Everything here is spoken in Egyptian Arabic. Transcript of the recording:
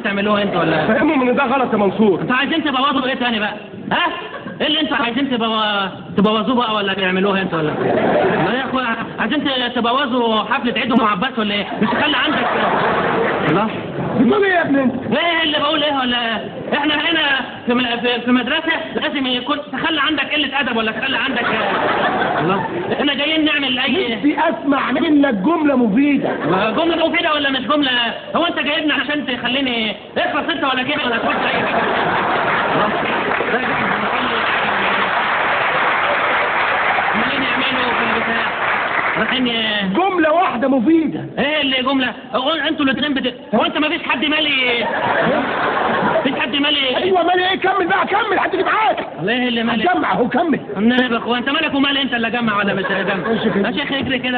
تعملوها انتوا ولا فهمهم ان ده غلط يا منصور انتوا عايزين تبوظوا ايه تاني بقى ها ايه اللي انتوا عايزين تبو... تبوظوه بقى ولا تعملوها انتوا ولا لا يا اخويا عايزين ت- تبوظوا حفله عيد ام عباس ولا ايه مش تخلي عندك الله بتقول ايه يا ابني انت ايه اللي بقول ايه ولا احنا هنا في م- في- في مدرسه لازم يكون تخلي عندك قله ادب ولا تخلي عندك الله احنا جايين نعمل اي نفسي اسمع منك جمله مفيده جمله مفيده ولا مش جمله هو انت جايبني عشان تخليني اخلص انت ولا كده ولا تقول اي حاجه عمالين يعملوا في البتاع رايحين ي- جمله واحده مفيده ايه اللي جمله هو انتوا الاثنين بت... هو انت ما فيش حد مالي فيش حد مالي ايوه مالي ايه كمل بقى كمل هتيجي معاك ليه اللي مالي جمع اهو كمل النبي يا اخويا انت مالك ومال انت اللي جمع ولا مش جمع يا شيخ اجري كده